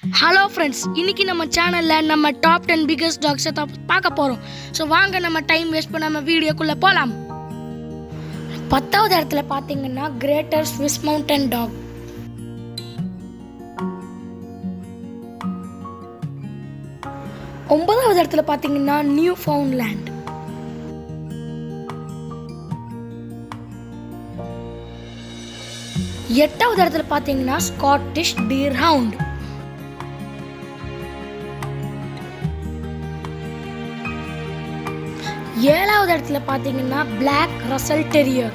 hello friends இன்னைக்கு நம்ம சேனலில் நம்ம டாப் டென் பிகஸ்ட் டாக்ஸை தான் பார்க்க போகிறோம் ஸோ வாங்க நம்ம டைம் வேஸ்ட் பண்ணாமல் வீடியோக்குள்ளே போகலாம் பத்தாவது இடத்துல பார்த்தீங்கன்னா கிரேட்டர் ஸ்விஸ் மவுண்டன் டாக் ஒன்பதாவது இடத்துல பார்த்தீங்கன்னா நியூ ஃபவுண்ட்லேண்ட் எட்டாவது இடத்துல பார்த்தீங்கன்னா ஸ்காட்டிஷ் டீர் ஹவுண்ட் ஏழாவது இடத்துல பார்த்தீங்கன்னா பிளாக் ரசல் டெரியர்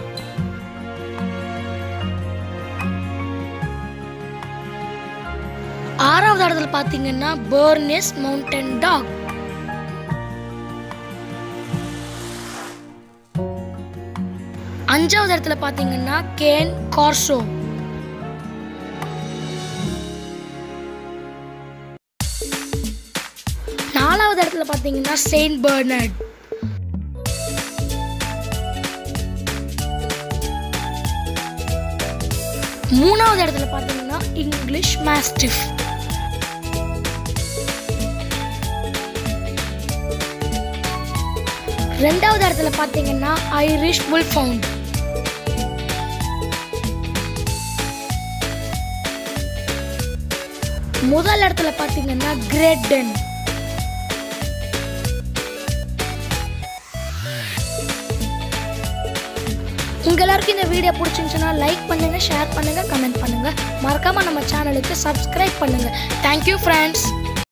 ஆறாவது இடத்துல பார்த்தீங்கன்னா பர்னஸ் மவுண்டன் டாக் அஞ்சாவது இடத்துல பார்த்தீங்கன்னா கேன் கார்சோ நாலாவது இடத்துல பார்த்தீங்கன்னா செயின்ட் பர்னர்ட் மூணாவது இடத்துல பார்த்தீங்கன்னா இங்கிலீஷ் மாஸ்டிஃப் ரெண்டாவது இடத்துல பார்த்தீங்கன்னா ஐரிஷ் புல் ஃபவுண்ட் முதல் இடத்துல பார்த்தீங்கன்னா கிரேட் டென் உங்க எல்லாருக்கும் இந்த வீடியோ பிடிச்சிருந்துச்சுன்னா லைக் பண்ணுங்க ஷேர் பண்ணுங்க கமெண்ட் பண்ணுங்க மறக்காம நம்ம சேனலுக்கு சப்ஸ்கிரைப் பண்ணுங்க தேங்க்யூ ஃப்ரெண்ட்ஸ்